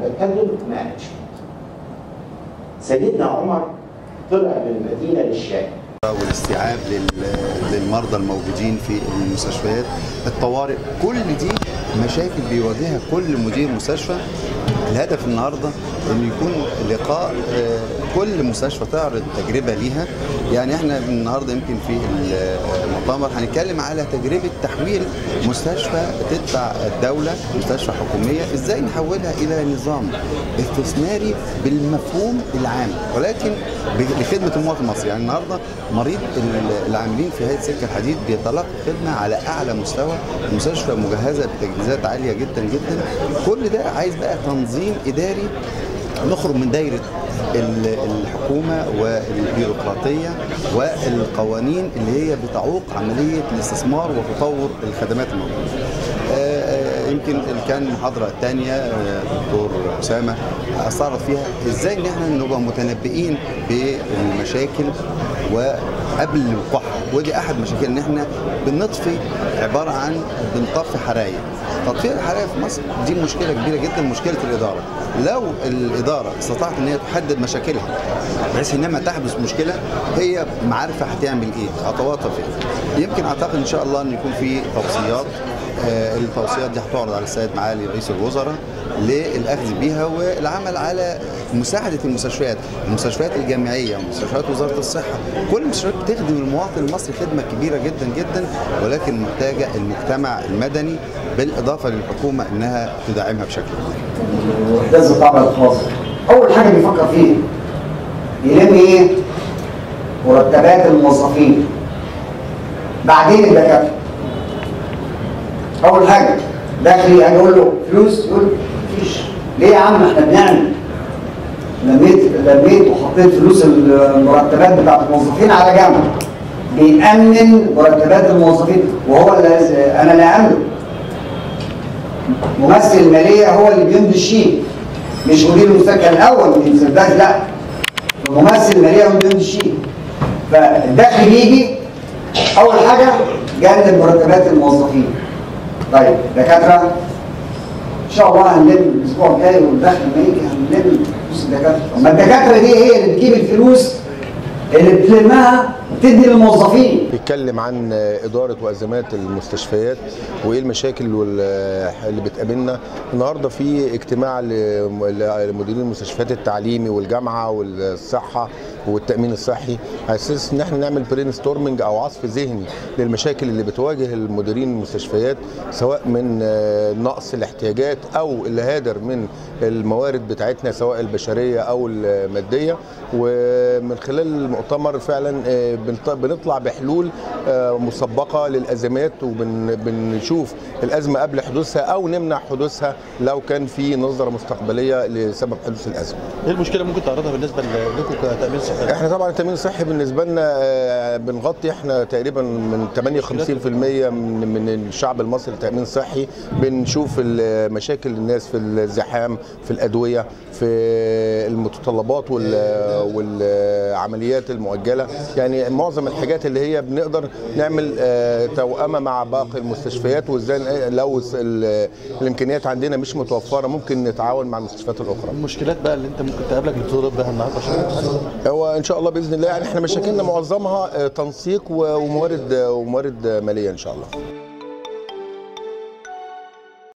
بتكلم مانجمنت سيدنا عمر طلع بالمدينه للشام والاستيعاب لل- للمرضى الموجودين في المستشفيات الطوارئ كل دي مشاكل بيواجهها كل مدير مستشفى الهدف النهارده انه يكون لقاء آه، كل مستشفى تعرض تجربه ليها يعني احنا النهارده يمكن في المؤتمر هنتكلم على تجربه تحويل مستشفى تتبع الدوله مستشفى حكوميه ازاي نحولها الى نظام استثماري بالمفهوم العام ولكن ب- لخدمه المواطن المصري يعني النهارده مريض ال- العاملين في هيئه سكه الحديد بيتلقى خدمه على اعلى مستوى المستشفى مجهزه بتجهيزات عاليه جدا جدا كل ده عايز بقى تنظيم اداري نخرج من دايره ال- الحكومه والبيروقراطيه والقوانين اللي هي بتعوق عمليه الاستثمار وتطور الخدمات الموجوده. آه، آه، يمكن كان المحاضره الثانيه آه، دكتور اسامه استعرض فيها ازاي ان احنا نبقى متنبئين بالمشاكل وقبل وقوعها ودي احد مشاكل ان احنا بنطفي عباره عن بنطفي حرايق تطفئ الحرائق في مصر دي مشكله كبيره جدا مشكله الاداره لو الاداره استطاعت ان هي تحدد مشاكلها بحيث انما تحدث مشكله هي معارفه هتعمل ايه خطواتها فين يمكن اعتقد ان شاء الله ان يكون في توصيات آه، التوصيات دي هتعرض على السيد معالي رئيس الوزراء للاخذ بها والعمل على مساعده المستشفيات، المستشفيات الجامعيه ومستشفيات وزاره الصحه، كل المستشفيات بتخدم المواطن المصري خدمه كبيره جدا جدا ولكن محتاجه المجتمع المدني بالاضافه للحكومه انها تدعمها بشكل كبير. وحدات الطابع الخاص اول حاجه بيفكر فيها يلم ايه مرتبات الموظفين بعدين الدكاتره اول حاجه داخلي اجي اقول له فلوس يقول مفيش ليه يا عم احنا بنعمل لميت لميت وحطيت فلوس المرتبات بتاعت الموظفين على جنب بيأمن مرتبات الموظفين وهو اللي انا اللي أأمنه ممثل الماليه هو اللي بيمضي الشيك مش مدير المستشفى الاول مدير المستشفى لا ممثل الماليه هو اللي بيمضي الشيك فالدخل يجي اول حاجه جنب مرتبات الموظفين طيب دكاتره ان شاء الله هنلم الاسبوع الجاي والدخل ما يجي هنلم فلوس الدكاتره اما الدكاتره دي هي اللي بتجيب الفلوس اللي بتلمها وتدي للموظفين بيتكلم عن إدارة وأزمات المستشفيات وإيه المشاكل وال- اللي بتقابلنا النهاردة في اجتماع ل- لمديرين المستشفيات التعليمي والجامعة والصحة والتأمين الصحي على أساس إن احنا نعمل برين ستورمنج أو عصف ذهني للمشاكل اللي بتواجه المديرين المستشفيات سواء من آه، نقص الاحتياجات أو الهادر من الموارد بتاعتنا سواء البشرية أو المادية ومن خلال المؤتمر فعلا آه، بنط- بنطلع بحلول آه، مسبقة للأزمات وبنشوف الأزمة قبل حدوثها أو نمنع حدوثها لو كان في نظرة مستقبلية لسبب حدوث الأزمة ايه المشكله ممكن تعرضها بالنسبه لكم كتامين صحي؟ احنا طبعا التامين الصحي بالنسبه لنا آه، بنغطي احنا تقريبا من 58% من من الشعب المصري تامين صحي بنشوف ال- مشاكل الناس في الزحام في الادويه في المتطلبات وال- والعمليات المؤجله يعني معظم الحاجات اللي هي بنقدر نعمل آه، توأمه مع باقي المستشفيات وازاي لو ال- الامكانيات عندنا مش متوفره ممكن نتعاون مع المستشفيات الاخرى المشكلات بقى اللي انت ممكن تقابلك اللي بتضرب بها النهارده عشان تتحل. هو ان شاء الله باذن الله يعني احنا مشاكلنا معظمها آه، تنسيق و- وموارد آه، وموارد آه، ماليه ان شاء الله